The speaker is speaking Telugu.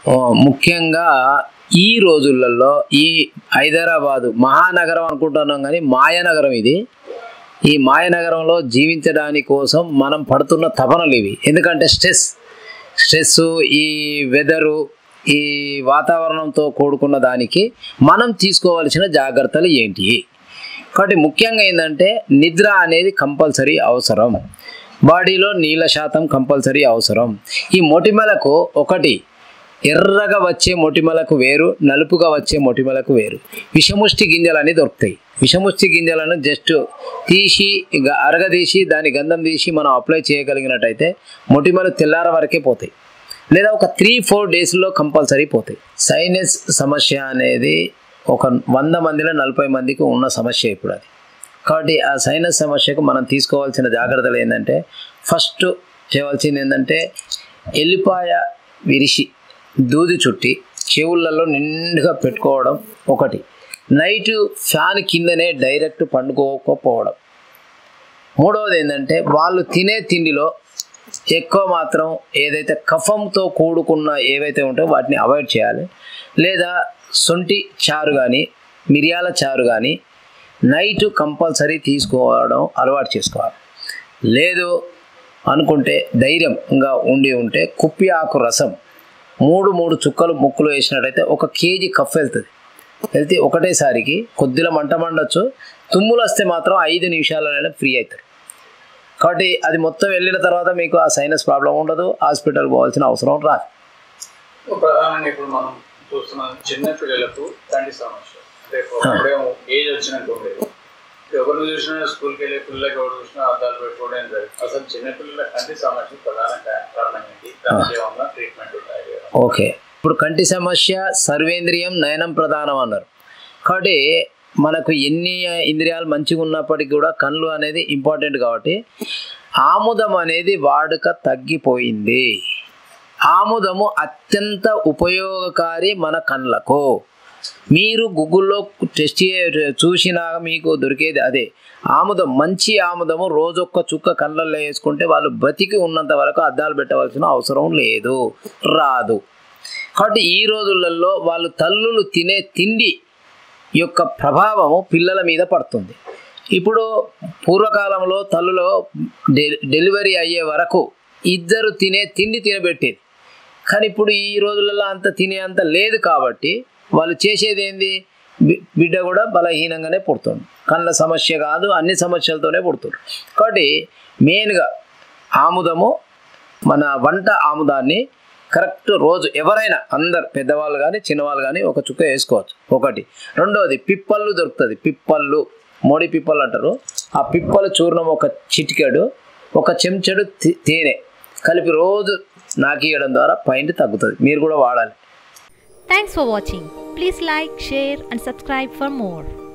ఆ, ముఖ్యంగా ఈ రోజులలో ఈ హైదరాబాదు మహానగరం అనుకుంటున్నాం కానీ మాయనగరం ఇది ఈ మాయనగరంలో జీవించడానికి కోసం మనం పడుతున్న తపనలు ఇవి ఎందుకంటే స్ట్రెస్ స్ట్రెస్ ఈ వెదరు ఈ వాతావరణంతో కూడుకున్న దానికి మనం తీసుకోవాల్సిన జాగ్రత్తలు ఏంటి కాబట్టి ముఖ్యంగా ఏంటంటే నిద్ర అనేది కంపల్సరీ అవసరం బాడీలో నీళ్ళ శాతం కంపల్సరీ అవసరం ఈ మొటిమలకు ఒకటి ఎర్రగా వచ్చే మొటిమలకు వేరు నలుపుగా వచ్చే మొటిమలకు వేరు విషముష్టి గింజలు అని దొరుకుతాయి విషముష్టి గింజలను జస్ట్ తీసి ఇక అరగదీసి దాని గంధం తీసి మనం అప్లై చేయగలిగినట్టయితే మొటిమలు తెల్లార వరకే పోతాయి లేదా ఒక త్రీ ఫోర్ డేస్లో కంపల్సరీ పోతాయి సైనస్ సమస్య అనేది ఒక వంద మందిలో నలభై మందికి ఉన్న సమస్య ఇప్పుడు అది కాబట్టి ఆ సైనస్ సమస్యకు మనం తీసుకోవాల్సిన జాగ్రత్తలు ఏంటంటే ఫస్ట్ చేయవలసింది ఏంటంటే ఎల్లిపాయ విరిసి దూది చుట్టి చెవులలో నిండుగా పెట్టుకోవడం ఒకటి నైట్ ఫ్యాన్ కిందనే డైరెక్ట్ పండుకోకపోవడం మూడవది ఏంటంటే వాళ్ళు తినే తిండిలో ఎక్కువ మాత్రం ఏదైతే కఫంతో కూడుకున్న ఏవైతే ఉంటాయో వాటిని అవాయిడ్ చేయాలి లేదా సొంటి చారు కానీ మిరియాల చారు కానీ నైట్ కంపల్సరీ తీసుకోవడం అలవాటు చేసుకోవాలి లేదు అనుకుంటే ధైర్యంగా ఉండి ఉంటే కుప్పి ఆకు రసం మూడు మూడు చుక్కలు ముక్కులు వేసినట్టయితే ఒక కేజీ కఫ్ వెళ్తుంది వెళ్తే ఒకటేసారికి కొద్దిగా మంట మండొచ్చు తుమ్ములు వస్తే మాత్రం ఐదు నిమిషాలలోనే ఫ్రీ అవుతారు కాబట్టి అది మొత్తం వెళ్ళిన తర్వాత మీకు ఆ సైనస్ ప్రాబ్లం ఉండదు హాస్పిటల్ పోవాల్సిన అవసరం రాదు ప్రధానంగా ఇప్పుడు మనం చూస్తున్నాం చిన్న పిల్లలకు కంటి సమస్య అంటే ఇప్పుడేమో ఏజ్ వచ్చినట్టు ఉండేది ఎవరిని చూసినా స్కూల్కి వెళ్ళే పిల్లలకి ఎవరు చూసినా అద్దాలు పెట్టుకోవడం జరుగుతుంది అసలు చిన్న పిల్లల కంటి సమస్య ప్రధాన కా- కారణం ఏంటి దానికి ఏమన్నా ట్రీట్మెంట్ ఉంటాయి లేదా? ఓకే ఇప్పుడు కంటి సమస్య సర్వేంద్రియం నయనం ప్రధానం అన్నారు కాబట్టి మనకు ఎన్ని ఇంద్రియాలు మంచిగా ఉన్నప్పటికీ కూడా కళ్ళు అనేది ఇంపార్టెంట్ కాబట్టి ఆముదం అనేది వాడుక తగ్గిపోయింది ఆముదము అత్యంత ఉపయోగకారి మన కళ్ళకు మీరు గూగుల్లో టెస్ట్ చే- చూసినా మీకు దొరికేది అదే ఆముదం మంచి ఆముదము రోజొక్క చుక్క కళ్ళల్లో వేసుకుంటే వాళ్ళు బతికి ఉన్నంత వరకు అద్దాలు పెట్టవలసిన అవసరం లేదు రాదు కాబట్టి ఈ రోజులలో వాళ్ళు తల్లులు తినే తిండి యొక్క ప్రభావము పిల్లల మీద పడుతుంది ఇప్పుడు పూర్వకాలంలో తల్లులో డె- డెలివరీ అయ్యే వరకు ఇద్దరు తినే తిండి తినబెట్టేది కానీ ఇప్పుడు ఈ రోజులలో అంత తినే అంత లేదు కాబట్టి వాళ్ళు చేసేది ఏంది బి- బిడ్డ కూడా బలహీనంగానే పుడుతుంది కళ్ళ సమస్య కాదు అన్ని సమస్యలతోనే పుడుతుంది కాబట్టి మెయిన్గా ఆముదము మన వంట ఆముదాన్ని కరెక్ట్ రోజు ఎవరైనా అందరు పెద్దవాళ్ళు కానీ చిన్నవాళ్ళు కానీ ఒక చుక్క వేసుకోవచ్చు ఒకటి రెండవది పిప్పళ్ళు దొరుకుతుంది పిప్పళ్ళు మోడి పిప్పలు అంటారు ఆ పిప్పల చూర్ణం ఒక చిటికెడు ఒక చెంచడు తే- తేనె కలిపి రోజు నాకియడం ద్వారా పైన తగ్గుతుంది మీరు కూడా వాడాలి Thanks for watching. Please like, share, and subscribe for more.